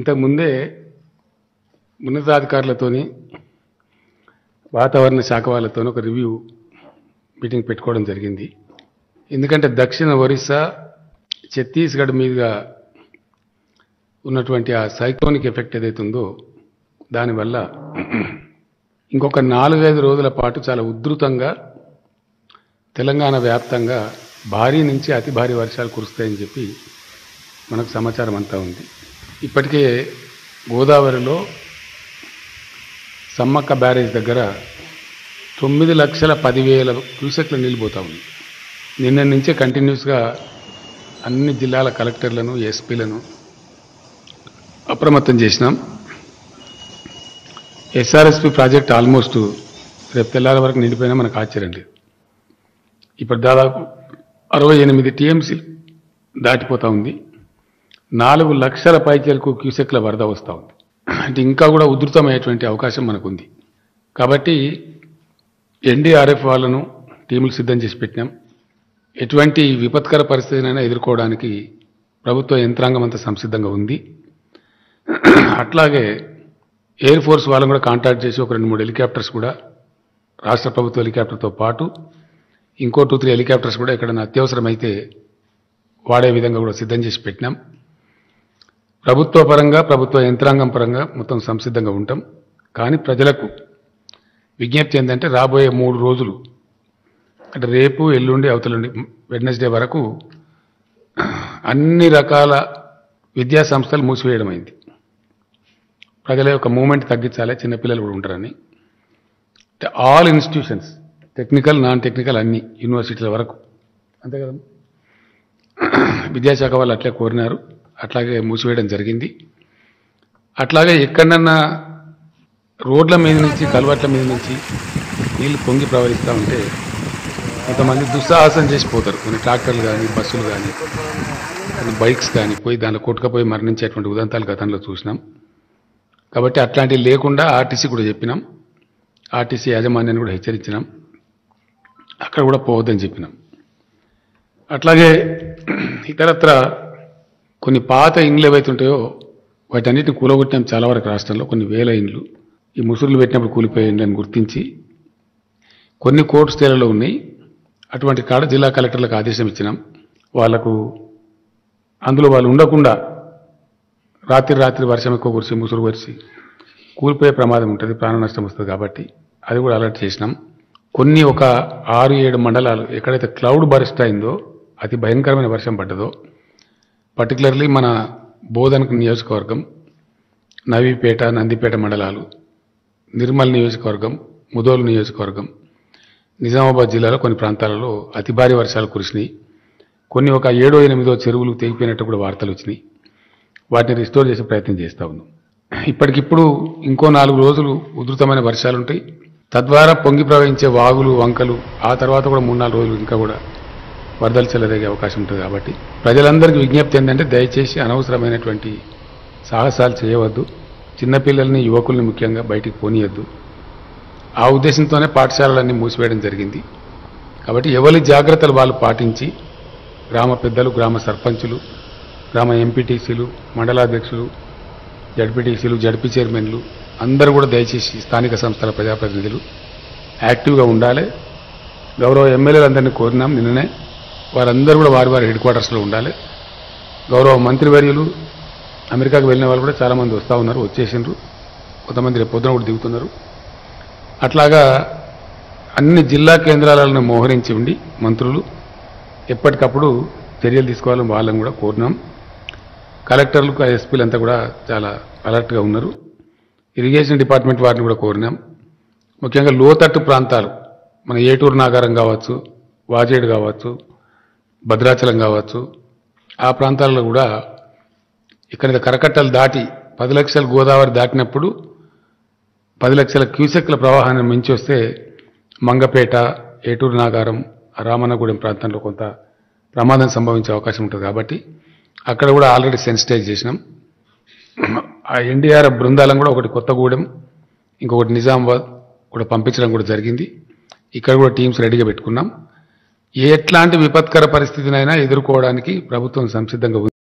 ఇంతకుముందే ఉన్నతాధికారులతోని వాతావరణ శాఖ వాళ్ళతోని ఒక రివ్యూ మీటింగ్ పెట్టుకోవడం జరిగింది ఎందుకంటే దక్షిణ ఒరిస్సా ఛత్తీస్గఢ్ మీదుగా ఉన్నటువంటి ఆ సైక్లోనిక్ ఎఫెక్ట్ ఏదైతే ఉందో దానివల్ల ఇంకొక నాలుగైదు రోజుల పాటు చాలా ఉధృతంగా తెలంగాణ వ్యాప్తంగా భారీ నుంచి అతి భారీ వర్షాలు కురుస్తాయని చెప్పి మనకు సమాచారం అంతా ఉంది ఇప్పటికే గోదావరిలో సమ్మక్క బ్యారేజ్ దగ్గర తొమ్మిది లక్షల పదివేల క్యూసెక్ల నీళ్ళు పోతా ఉంది నిన్న నుంచే కంటిన్యూస్గా అన్ని జిల్లాల కలెక్టర్లను ఎస్పీలను అప్రమత్తం చేసినాం ఎస్ఆర్ఎస్పి ప్రాజెక్ట్ ఆల్మోస్ట్ రేపు తెల్లారి వరకు నిండిపోయినా మనకు ఆశ్చర్యం లేదు ఇప్పుడు దాదాపు అరవై ఎనిమిది టీఎంసీ దాటిపోతా ఉంది నాలుగు లక్షల పైచలకు క్యూసెక్ల వరద వస్తూ ఉంది అంటే ఇంకా కూడా ఉధృతమయ్యేటువంటి అవకాశం మనకు ఉంది కాబట్టి ఎన్డీఆర్ఎఫ్ వాళ్ళను టీములు సిద్ధం చేసి పెట్టినాం ఎటువంటి విపత్కర పరిస్థితినైనా ఎదుర్కోవడానికి ప్రభుత్వ యంత్రాంగం అంతా సంసిద్ధంగా ఉంది అట్లాగే ఎయిర్ ఫోర్స్ వాళ్ళని కూడా కాంటాక్ట్ చేసి ఒక రెండు మూడు హెలికాప్టర్స్ కూడా రాష్ట్ర ప్రభుత్వ హెలికాప్టర్తో పాటు ఇంకో టూ త్రీ హెలికాప్టర్స్ కూడా ఎక్కడైనా అత్యవసరమైతే వాడే విధంగా కూడా సిద్ధం చేసి పెట్టినాం ప్రభుత్వ పరంగా ప్రభుత్వ యంత్రాంగం పరంగా మొత్తం సంసిద్ధంగా ఉంటాం కానీ ప్రజలకు విజ్ఞప్తి ఏంటంటే రాబోయే మూడు రోజులు అంటే రేపు ఎల్లుండి అవతలుండి వెడ్నెస్డే వరకు అన్ని రకాల విద్యా సంస్థలు మూసివేయడం అయింది ప్రజల యొక్క మూమెంట్ తగ్గించాలి చిన్నపిల్లలు కూడా ఉంటారని అంటే all institutions technical non technical అన్ని యూనివర్సిటీల వరకు అంతే కదా విద్యాశాఖ వాళ్ళు అట్లే కోరినారు అట్లాగే మూసివేయడం జరిగింది అట్లాగే ఎక్కడన్నా రోడ్ల మీద నుంచి కలవట్ల మీద నుంచి నీళ్లు పొంగి ప్రవహిస్తూ ఉంటే కొంతమంది దుస్సాహసం చేసి పోతారు కొన్ని ట్రాక్టర్లు కానీ బస్సులు కానీ కొన్ని బైక్స్ కానీ పోయి దానిలో కొట్టుకపోయి మరణించేటువంటి ఉదంతాలు గతంలో చూసినాం కాబట్టి అట్లాంటివి లేకుండా ఆర్టీసీ కూడా చెప్పినాం ఆర్టీసీ యాజమాన్యాన్ని కూడా హెచ్చరించినాం అక్కడ కూడా పోవద్దని చెప్పినాం అట్లాగే ఇతరత్ర కొన్ని పాత ఇండ్లు ఏవైతే ఉంటాయో వాటన్నిటిని కూలగొట్టినాం చాలా వరకు రాష్ట్రంలో కొన్ని వేల ఇండ్లు ఈ ముసురులు పెట్టినప్పుడు కూలిపోయే ఇండ్లని గుర్తించి కొన్ని కోర్టు స్టేలలో ఉన్నాయి అటువంటి కాడ జిల్లా కలెక్టర్లకు ఆదేశం ఇచ్చినాం వాళ్లకు అందులో వాళ్ళు ఉండకుండా రాత్రి రాత్రి వర్షం ఎక్కువ కురిసి ముసురు కురిసి కూలిపోయే ప్రమాదం ఉంటుంది ప్రాణ నష్టం వస్తుంది కాబట్టి అది కూడా అలర్ట్ చేసినాం కొన్ని ఒక ఆరు ఏడు మండలాలు ఎక్కడైతే క్లౌడ్ బరిస్ట్ అయిందో అతి భయంకరమైన వర్షం పడ్డదో పర్టికులర్లీ మన బోధనకు నియోజకవర్గం నవీపేట నందిపేట మండలాలు నిర్మల్ నియోజకవర్గం ముదోలు నియోజకవర్గం నిజామాబాద్ జిల్లాలో కొన్ని ప్రాంతాలలో అతి భారీ వర్షాలు కురిసినాయి కొన్ని ఒక ఏడో ఎనిమిదో చెరువులు తెగిపోయినట్టు కూడా వార్తలు వచ్చినాయి వాటిని రిస్టోర్ చేసే ప్రయత్నం చేస్తా ఉన్నాం ఇప్పటికిప్పుడు ఇంకో నాలుగు రోజులు ఉధృతమైన వర్షాలు ఉంటాయి తద్వారా పొంగి ప్రవహించే వాగులు వంకలు ఆ తర్వాత కూడా మూడు నాలుగు రోజులు ఇంకా కూడా వరదలు చెల్లదగే అవకాశం ఉంటుంది కాబట్టి ప్రజలందరికీ విజ్ఞప్తి ఏంటంటే దయచేసి అనవసరమైనటువంటి సాహసాలు చేయవద్దు చిన్నపిల్లల్ని యువకుల్ని ముఖ్యంగా బయటికి పోనీయద్దు ఆ ఉద్దేశంతోనే పాఠశాలలన్నీ మూసివేయడం జరిగింది కాబట్టి ఎవరి జాగ్రత్తలు వాళ్ళు పాటించి గ్రామ పెద్దలు గ్రామ సర్పంచులు గ్రామ ఎంపీటీసీలు మండలాధ్యక్షులు జడ్పీటీసీలు జడ్పీ చైర్మన్లు అందరూ కూడా దయచేసి స్థానిక సంస్థల ప్రజాప్రతినిధులు యాక్టివ్గా ఉండాలి గౌరవ ఎమ్మెల్యేలు అందరినీ కోరినాం నిన్ననే వారందరూ కూడా వారి వారి హెడ్ క్వార్టర్స్లో ఉండాలి గౌరవ మంత్రివర్యులు అమెరికాకు వెళ్ళిన వాళ్ళు కూడా చాలామంది వస్తూ ఉన్నారు వచ్చేసిండ్రు కొంతమంది రేపు పొద్దున కూడా దిగుతున్నారు అట్లాగా అన్ని జిల్లా కేంద్రాలను మోహరించి ఉండి మంత్రులు ఎప్పటికప్పుడు చర్యలు తీసుకోవాలని వాళ్ళని కూడా కోరినాం కలెక్టర్లు ఎస్పీలు అంతా కూడా చాలా అలర్ట్గా ఉన్నారు ఇరిగేషన్ డిపార్ట్మెంట్ వారిని కూడా కోరినాం ముఖ్యంగా లోతట్టు ప్రాంతాలు మన ఏటూరు నాగారం కావచ్చు వాజేడు కావచ్చు భద్రాచలం కావచ్చు ఆ ప్రాంతాల్లో కూడా ఇక్కడ కరకట్టలు దాటి పది లక్షల గోదావరి దాటినప్పుడు పది లక్షల క్యూసెక్ల ప్రవాహాన్ని మించి వస్తే మంగపేట ఏటూరు నాగారం రామన్నగూడెం ప్రాంతంలో కొంత ప్రమాదం సంభవించే అవకాశం ఉంటుంది కాబట్టి అక్కడ కూడా ఆల్రెడీ సెన్సిటైజ్ చేసినాం ఆ ఎన్డీఆర్ఎఫ్ బృందాలను కూడా ఒకటి కొత్తగూడెం ఇంకొకటి నిజామాబాద్ కూడా పంపించడం కూడా జరిగింది ఇక్కడ కూడా టీమ్స్ రెడీగా పెట్టుకున్నాం ఎట్లాంటి విపత్కర పరిస్థితినైనా ఎదుర్కోవడానికి ప్రభుత్వం సంసిద్ధంగా ఉంది